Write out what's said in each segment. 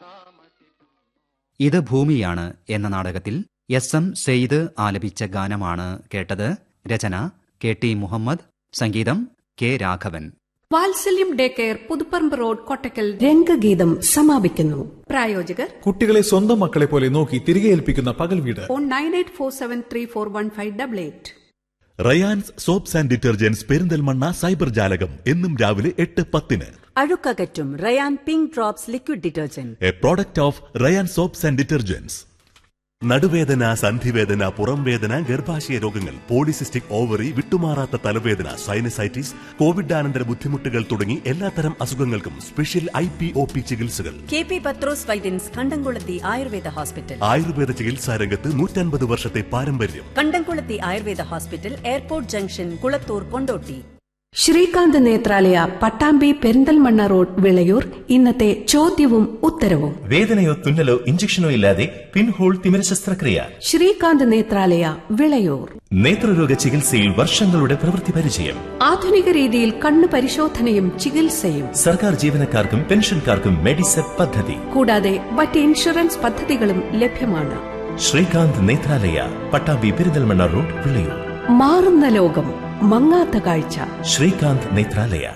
ഇത് ഭൂമിയാണ് എന്ന നാടകത്തിൽ എസ് എം സെയ്ദ് ആലപിച്ച ഗാനമാണ് കേട്ടത് രചന കെ ടി മുഹമ്മദ് സംഗീതം K Raghavan Vatsalyam day care Puthuparamba road Kottakkal രംഗഗീതം സമാപിക്കുന്നു പ്രായോജകർ കുട്ടികളെ സ്വന്തം മക്കളെ പോലെ നോക്കി തിരികെ ഏൽപ്പിക്കുന്ന പകൽ വീട് phone nine eight four seven three four one five double eight Rayans soaps and detergents Perinthalmanna cyber ജാലകം എന്നും രാവിലെ എട്ട് പത്തിന് അഴുക്കകറ്റും Rayan pink drops liquid detergent a product of Rayan soaps and detergents നടുവേദന സന്ധിവേദന പുറംവേദന ഗർഭാശയ രോഗങ്ങൾ പോളിസിസ്റ്റിക് ഓവറി വിട്ടുമാറാത്ത തലവേദന സൈനസൈറ്റിസ് കോവിഡാനന്തര ബുദ്ധിമുട്ടുകൾ തുടങ്ങി എല്ലാത്തരം അസുഖങ്ങൾക്കും special I P O P ചികിത്സകൾ K P Pathrose Vaidyans Kandamkulathi Ayurveda hospital Ayurveda ചികിത്സാ രംഗത്ത് നൂറ്റൻപത് വർഷത്തെ പാരമ്പര്യം Kandamkulathi Ayurveda hospital airport junction Kulathur Kondotty Srikanth Nethralaya Pattambi Perinthalmanna road Vilayur ഇന്നത്തെ ചോദ്യവും ഉത്തരവും വേദനയോ തുന്നലോ ഇഞ്ചക്ഷനോ ഇല്ലാതെ പിൻഹോൾ തിമിര ശസ്ത്രക്രിയ ശ്രീകാന്ത് നേത്രാലയ വിളയൂർ നേത്രരോഗ ചികിത്സയിൽ വർഷങ്ങളുടെ പ്രവൃത്തി പരിചയം ആധുനിക രീതിയിൽ കണ്ണു പരിശോധനയും ചികിത്സയും സർക്കാർ ജീവനക്കാർക്കും പെൻഷൻകാർക്കും മെഡിസെപ് പദ്ധതി കൂടാതെ മറ്റ് ഇൻഷുറൻസ് പദ്ധതികളും ലഭ്യമാണ് ശ്രീകാന്ത് നേത്രാലയ പട്ടാമ്പി പെരിന്തൽമണ്ണ റോഡ് വിളയൂർ മാറുന്ന ലോകം മങ്ങാത്ത കാഴ്ച ശ്രീകാന്ത് നേത്രാലയ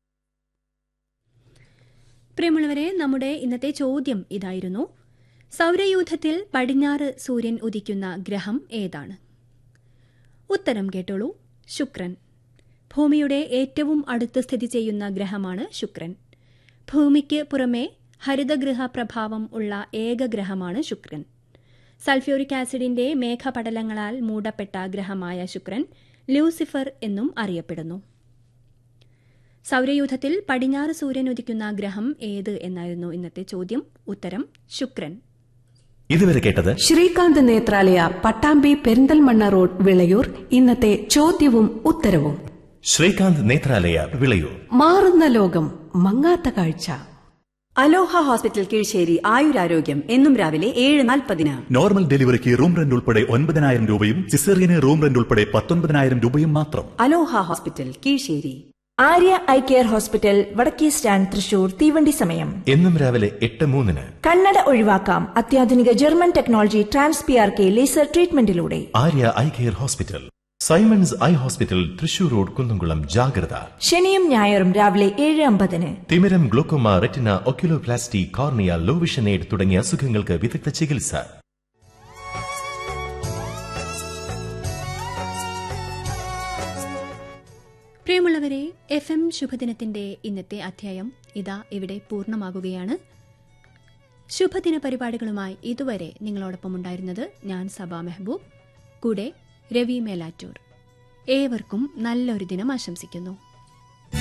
പ്രിയമുള്ളവരെ നമ്മുടെ ഇന്നത്തെ ചോദ്യം ഇതായിരുന്നു സൗരയൂഥത്തിൽ പടിഞ്ഞാറ് സൂര്യൻ ഉദിക്കുന്ന ഗ്രഹം ഏതാണ് ഉത്തരം കേട്ടോളൂ ശുക്രൻ ഭൂമിയുടെ ഏറ്റവും അടുത്ത് സ്ഥിതി ചെയ്യുന്ന ഗ്രഹമാണ് ശുക്രൻ ഭൂമിക്ക് പുറമെ ഹരിതഗൃഹ പ്രഭാവം ഉള്ള ഏക ഗ്രഹമാണ് ശുക്രൻ സൾഫ്യൂരിക് ആസിഡിന്റെ മേഘപടലങ്ങളാൽ മൂടപ്പെട്ട ഗ്രഹമായ ശുക്രൻ ലൂസിഫർ എന്നും അറിയപ്പെടുന്നു സൗരയൂഥത്തിൽ പടിഞ്ഞാറ് സൂര്യൻ ഉദിക്കുന്ന ഗ്രഹം ഏത് എന്നായിരുന്നു ഇന്നത്തെ ചോദ്യം ഉത്തരം ശുക്രൻ ഇതുവരെ കേട്ടത് ശ്രീകാന്ത് നേത്രാലയ പട്ടാമ്പി പെരിന്തൽമണ്ണ റോഡ് വിളയൂർ ഇന്നത്തെ ചോദ്യവും ഉത്തരവും ശ്രീകാന്ത് നേത്രാലയ വിളയൂർ മാറുന്ന ലോകം മങ്ങാത്ത കാഴ്ച അലോഹ ഹോസ്പിറ്റൽ കീഴ്ശ്ശേരി ആയുരാരോഗ്യം എന്നും രാവിലെ ഏഴ് നാൽപ്പതിന് നോർമൽ ഡെലിവറിക്ക് റൂം റെന്റ് ഉൾപ്പെടെ ഒൻപതിനായിരം രൂപയും സിസേറിയന് റൂം റെന്റ് ഉൾപ്പെടെ പത്തൊൻപതിനായിരം രൂപയും മാത്രം Aloha hospital Keezhssery Arya eye care hospital വടക്കേ സ്റ്റാൻഡ് തൃശൂർ തീവണ്ടി സമയം എന്നും രാവിലെ എട്ട് മൂന്നിന് കണ്ണട ഒഴിവാക്കാം അത്യാധുനിക German technology trans P R K laser ട്രീറ്റ്മെന്റിലൂടെ Arya eye care hospital Simons eye hospital Thrissur road Kunnamkulam ജാഗ്രത ശനിയും ഞായറും രാവിലെ ഏഴ് അമ്പതിന് തിമിരം glaucoma retina oculoplasty cornea low vision aid തുടങ്ങിയ അസുഖങ്ങൾക്ക് വിദഗ്ധ ചികിത്സ പ്രിയമുള്ളവരെ എഫ് എം ശുഭദിനത്തിന്റെ ഇന്നത്തെ അധ്യായം ഇതാ ഇവിടെ പൂർണ്ണമാകുകയാണ് ശുഭദിന പരിപാടികളുമായി ഇതുവരെ നിങ്ങളോടൊപ്പം ഉണ്ടായിരുന്നത് ഞാൻ സബാ മെഹബൂബ് കൂടെ രവി മേലാറ്റൂർ ഏവർക്കും നല്ലൊരു ദിനം ആശംസിക്കുന്നു